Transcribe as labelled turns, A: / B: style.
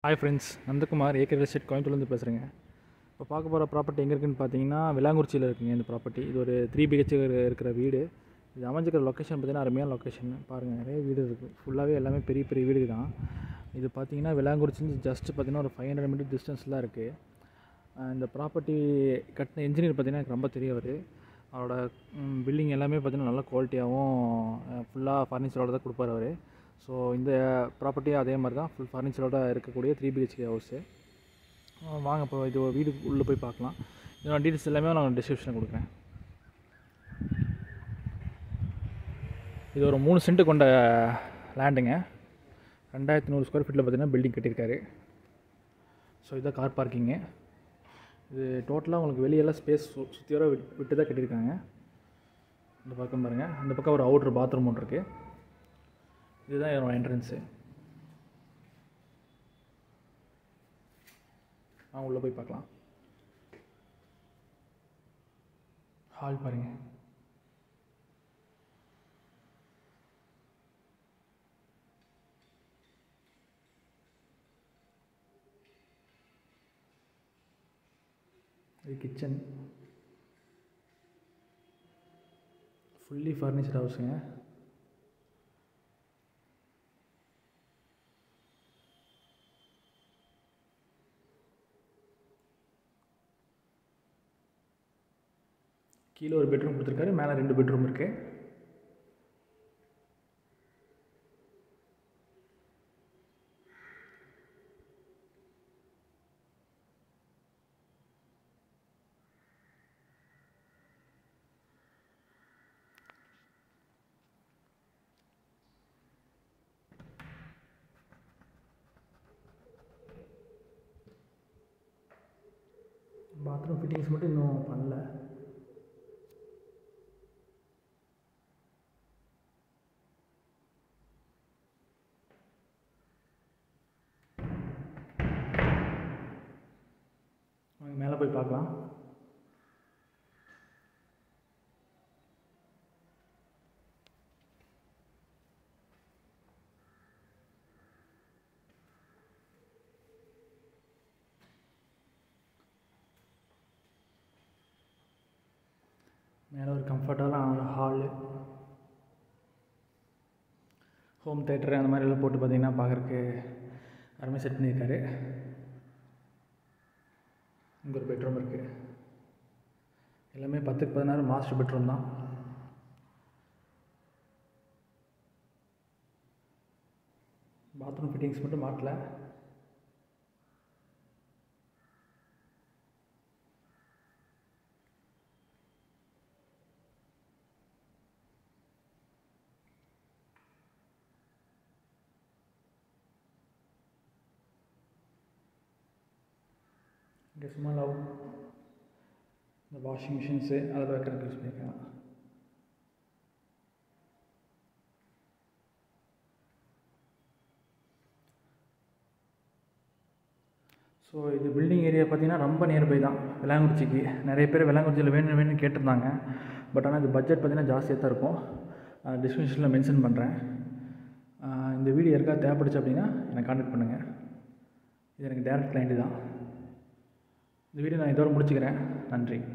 A: hi friends Nandakumar acre real estate கோயம்புத்தூர்லேருந்து பேசுகிறேங்க இப்போ பார்க்க போகிற ப்ராப்பர்ட்டி எங்கே இருக்குன்னு பார்த்தீங்கன்னா விலாங்குறிச்சியில் இருக்குங்க இந்த ப்ராப்பர்ட்டி இது ஒரு த்ரீ பிஹெச் இருக்கிற வீடு இது அமைஞ்சிக்கிற லொக்கேஷன் பார்த்தீங்கன்னா அருமையான லொக்கேஷன் பாருங்கள் நிறைய வீடு இருக்குது ஃபுல்லாகவே எல்லாமே பெரிய பெரிய வீடு தான் இது பார்த்தீங்கன்னா விலாங்குறிச்சிலேருந்து ஜஸ்ட் பார்த்தீங்கன்னா ஒரு ஃபைவ் ஹண்ட்ரட் மீட்டர் டிஸ்டன்ஸில் தான் இருக்குது இந்த ப்ராப்பர்ட்டி கட்டின இன்ஜினியர் பார்த்தீங்கன்னா எனக்கு ரொம்ப தெரியவர் அவரோட பில்டிங் எல்லாமே பார்த்தீங்கன்னா நல்ல குவாலிட்டியாகவும் ஃபுல்லாக ஃபர்னிச்சரோட தான் கொடுப்பாரு அவர் ஸோ இந்த ப்ராப்பர்ட்டியும் அதே மாதிரி தான் ஃபுல் ஃபர்னிச்சரோட இருக்கக்கூடிய த்ரீ பிஹெச்கே ஹவுஸு வாங்க இப்போ இது ஒரு வீடு உள்ளே போய் பார்க்கலாம் இதோட டீட்டெயில்ஸ் எல்லாமே நான் டிஸ்கிரிப்ஷனில் கொடுக்குறேன் இது ஒரு மூணு சென்ட் கொண்ட லேண்டுங்க ரெண்டாயிரத்தி நூறு ஸ்கொயர் ஃபீட்டில் பார்த்தீங்கன்னா பில்டிங் கட்டியிருக்காரு ஸோ இதான் கார் பார்க்கிங்கு இது டோட்டலாக உங்களுக்கு வெளியெல்லாம் ஸ்பேஸ் சு சுற்றி வர விட் விட்டு தான் கட்டியிருக்காங்க இந்த பக்கம் பாருங்கள் இந்த பக்கம் ஒரு அவுட்ரு பாத்ரூம் ஒன்று இருக்குது இதுதான் என்னோட என்ட்ரன்ஸு நான் உள்ளே போய் பார்க்கலாம் ஹால் பாருங்க இது கிச்சன் ஃபுல்லி ஃபர்னிச்சர் ஹவுஸுங்க கீழே ஒரு பெட்ரூம் கொடுத்துருக்காரு மேலே ரெண்டு பெட்ரூம் இருக்குது பாத்ரூம் ஃபிட்டிங்ஸ் மட்டும் இன்னும் பண்ணல வாங்க மேலே போய் பார்க்கலாம் மேலே ஒரு கம்ஃபர்டான ஹாலு ஹோம் தேட்டரு அந்த மாதிரி எல்லாம் போட்டு பார்த்தீங்கன்னா பார்க்குறக்கு அருமையாக செட் பண்ணியிருக்காரு இங்கே ஒரு பெட்ரூம் இருக்குது எல்லாமே பத்துக்கு பதினாறு மாஸ்டர் பெட்ரூம் தான் பாத்ரூம் ஃபிட்டிங்ஸ் மட்டும் மாட்டல இங்கே சும்மா லவ் இந்த வாஷிங் மிஷின்ஸு அதில் வைக்கிறதுக்கு யூஸ் பண்ணிக்கலாம் ஸோ இது பில்டிங் ஏரியா பார்த்தீங்கன்னா ரொம்ப நியர்பை தான் விளாங்குறிச்சிக்கு நிறைய பேர் விளாங்குறிச்சியில் வேணும் வேணும்னு கேட்டிருந்தாங்க பட் ஆனால் இது பட்ஜெட் பார்த்தீங்கன்னா ஜாஸ்தியாக தான் இருக்கும் டிஸ்கிரிப்ஷனில் மென்ஷன் பண்ணுறேன் இந்த வீடியோ யாருக்காவது தேவைப்படுச்சு அப்படின்னா என்னை காண்டாக்ட் பண்ணுங்கள் இது எனக்கு டேரக்ட் கிளைண்ட்டு தான் இந்த வீடியோ நான் இதோட முடிச்சுக்கிறேன் நன்றி